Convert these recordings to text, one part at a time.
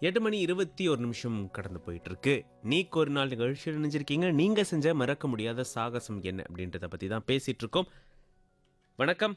எட்டு மணி இருபத்தி ஒரு நிமிஷம் கடந்து போயிட்டு இருக்கு நீக்கு ஒரு நாள் நிகழ்ச்சியில் நினைஞ்சிருக்கீங்க நீங்க செஞ்ச மறக்க முடியாத சாகசம் என்ன அப்படின்றத பத்தி தான் பேசிட்டு இருக்கோம் வணக்கம்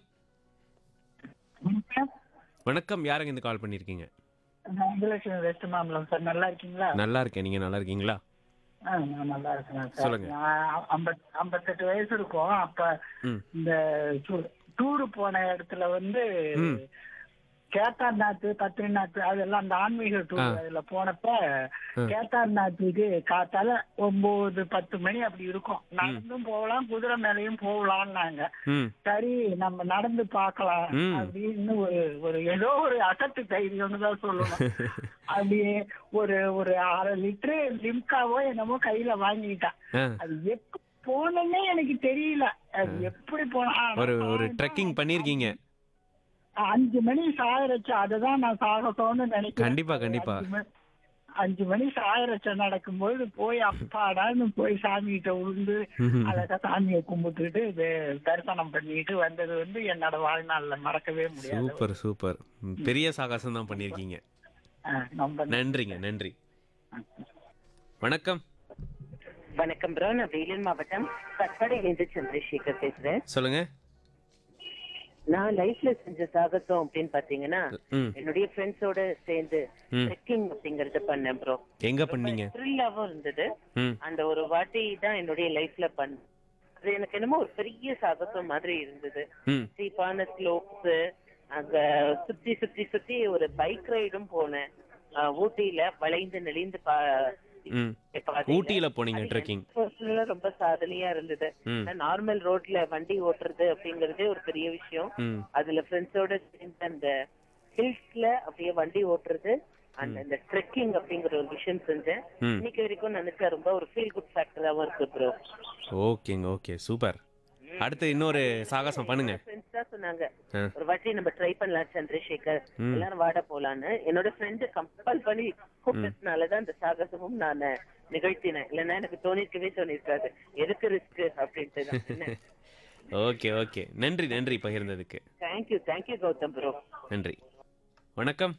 வணக்கம் யாருங்க இந்த கால் பண்ணிருக்கீங்க வெங்கடேஸ்வரன் வெஸ்ட் மாம்பலம் சார் நல்லா இருக்கீங்களா நல்லா இருக்கேன் நீங்க நல்லா இருக்கீங்களா ஆ, நான் நல்லா இருக்கேன் சார் சொல்லுங்க. நான் ஐம்பத் ஐம்பத்தெட்டு வயசு இருக்கும் அப்ப ம் இந்த டூரு போன இடத்துல வந்து ம். கேதார்நாத் பத்ரிநாத் அதெல்லாம் அந்த ஆன்மீக டூர் ஆ. அதுல போனப்ப ஆ. கேதார்நாத்துக்கு காத்தால ஒன்பது பத்து மணி அப்படி இருக்கும் நடந்தும் போகலாம் குதிரை மேலையும் போகலாம்னாங்க ம் சரி நம்ம நடந்து பார்க்கலாம் ம். அப்படின்னு ஒரு ஒரு ஏதோ ஒரு அசட்டு தைரியம்னு தான் சொல்லணும் அப்படியே ஒரு ஒரு அரை லிட்டரு லிம்காவோ என்னமோ கையில வாங்கிட்டான் ஆ, அது எப்ப போனேன்னே எனக்கு தெரியல அது எப்படி போனா ஆ, ஒரு நான் ஒரு சாயந்தரம் ட்ரெக்கிங் பண்ணிருக்கீங்க அஞ்சு மணி சாயரச்சு அததான் நான் சாகசம்னு நினைக்கிறேன் கண்டிப்பா, கண்டிப்பா. அஞ்சு மணி- அஞ்சு மணி சாயரச்ச நடக்கும்போது போய் அப்பாடான்னு போய் சாமி கிட்ட விழுந்து ம்ஹும். அழகா சாமியை கும்பிட்டுட்டு வே- தரிசனம் பண்ணிட்டு வந்தது வந்து என்னோட வாழ்நாள்ல மறக்கவே முடியாது சூப்பர் சூப்பர் ம், பெரிய சாகசம் தான் பண்ணிருக்கீங்க ஆ, ரொம்ப நன்றிங்க நன்றி வணக்கம் வணக்கம் ப்ரோ நான் வேலூர் மாவட்டம் கட்பாடியிலிருந்து சந்திரசேகர் பேசுறேன் சொல்லுங்க நான் லைஃப்ல செஞ்ச சாகசம் அப்படின்னு பாத்தீங்கன்னா ம் என்னுடைய ஃப்ரெண்ட்ஸோட சேர்ந்து ம். ட்ரெக்கிங் அப்படிங்கறது பண்ணேன் ப்ரோ எங்க பண்ணீங்க த்ரில்லாவும் இருந்தது ம் அந்த ஒரு வாட்டி தான் என்னுடைய லைஃப்ல பண்ண அது எனக்கு என்னமோ ஒரு பெரிய சாகசம் மாதிரி இருந்தது ம் சீப்பான ஸ்லோப்ஸ் அங்க சுத்தி சுத்தி சுத்தி ஒரு பைக் ரைடும் போனேன் அஹ், ஊட்டியில வளைந்து நெளிந்து பா ம் பாதையில. ஊட்டியில போனீங்க அது ட்ரெக்கிங் எனக்கு personal ஆ ரொம்ப சாதனையா இருந்தது ம் நார்மல் ரோட்ல வண்டி ஓட்டுறது அப்படிங்கறதே ஒரு பெரிய விஷயம் ம் அதுல ஃப்ரெண்ட்ஸோட சேர்ந்து அந்த ஹில்ஸ்ல அப்படியே வண்டி ஓட்டுறது அந்த இந்த ட்ரெக்கிங் அப்படிங்கிற ஒரு விஷயம் செஞ்சேன் ம் இன்னைக்கு வரைக்கும் நினைச்சா ரொம்ப ஒரு ஃபீல் குட் ஃபேக்டராவும் இருக்கு ப்ரோ ஓகேங்க ஓகே சூப்பர் அடுத்து இன்னொரு சாகசம் பண்ணுங்க ஃப்ரெண்ட்ஸ் தான் சொன்னாங்க ஆ. ஒரு வாட்டி நம்ம ட்ரை பண்ணலாம் சந்திரசேகர் ம். எல்லாரும் வாட போலான்னு என்னோட ஃப்ரெண்டு கம்பல் பண்ணி கூப்பிட்டதுனாலதான் இந்த சாகசமும் நான் நிகழ்த்தினேன் இல்லைன்னா எனக்கு தோணிருக்கவே தோணிருக்காது எதுக்கு ரிஸ்க் அப்படின்ட்டு தான் ஓகே ஓகே நன்றி நன்றி பகிர்ந்ததுக்கு தேங்க்யூ தேங்க்யூ கௌதம் ப்ரோ நன்றி வணக்கம்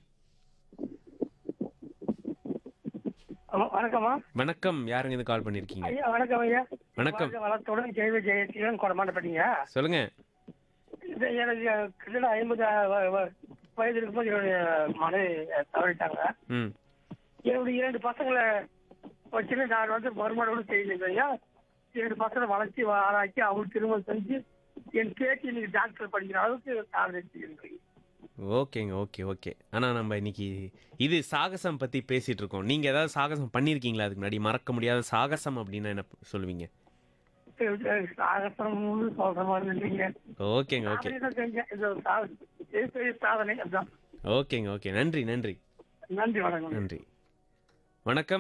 ஹலோ வணக்கம்மா வணக்கம் யாருங்க இது கால் பண்ணிருக்கீங்க ஐயா வணக்கம் ஐயா வணக்கம் வாழ்க வளத்துடன் ஜெயவ ஜெயசீலன் கொடமாட்டப்பட்டீங்க சொல்லுங்க இது எனக்கு கிட்டத்தட்ட ஐம்பது வ- வ- வயது இருக்கும்போது என்னுடைய மனைவி தவறிட்டாங்க ம் என்னுடைய இரண்டு பசங்களை வச்சுட்டு நான் வந்து வருமானோடு செய்யலைங்க ஐயா இரண்டு பசங்களை வளர்ச்சி ஆராய்ச்சி அவங்களுக்கு திருமணம் செஞ்சு என் பேச்சு இன்னைக்கு டாக்டர் படிக்கிற அளவுக்கு சாதனை இருக்கு ஓகேங்க ஓகே ஓகே ஆனா நம்ம இன்னைக்கு இது சாகசம் பத்தி பேசிட்டு இருக்கோம் நீங்க ஏதாவது சாகசம் பண்ணிருக்கீங்களா அதுக்கு முன்னாடி மறக்க முடியாத சாகசம் அப்படின்னா என்ன சொல்லுவீங்க சாகசம் சொல்ற மாதிரி இல்லைங்க ஓகேங்க ஓகே சாதனை தான் செஞ்சேன் இது ஒரு சாதனை இது பெரிய சாதனை அதுதான் ஓகேங்க ஓகே நன்றி நன்றி நன்றி வணக்கம் நன்றி வணக்கம்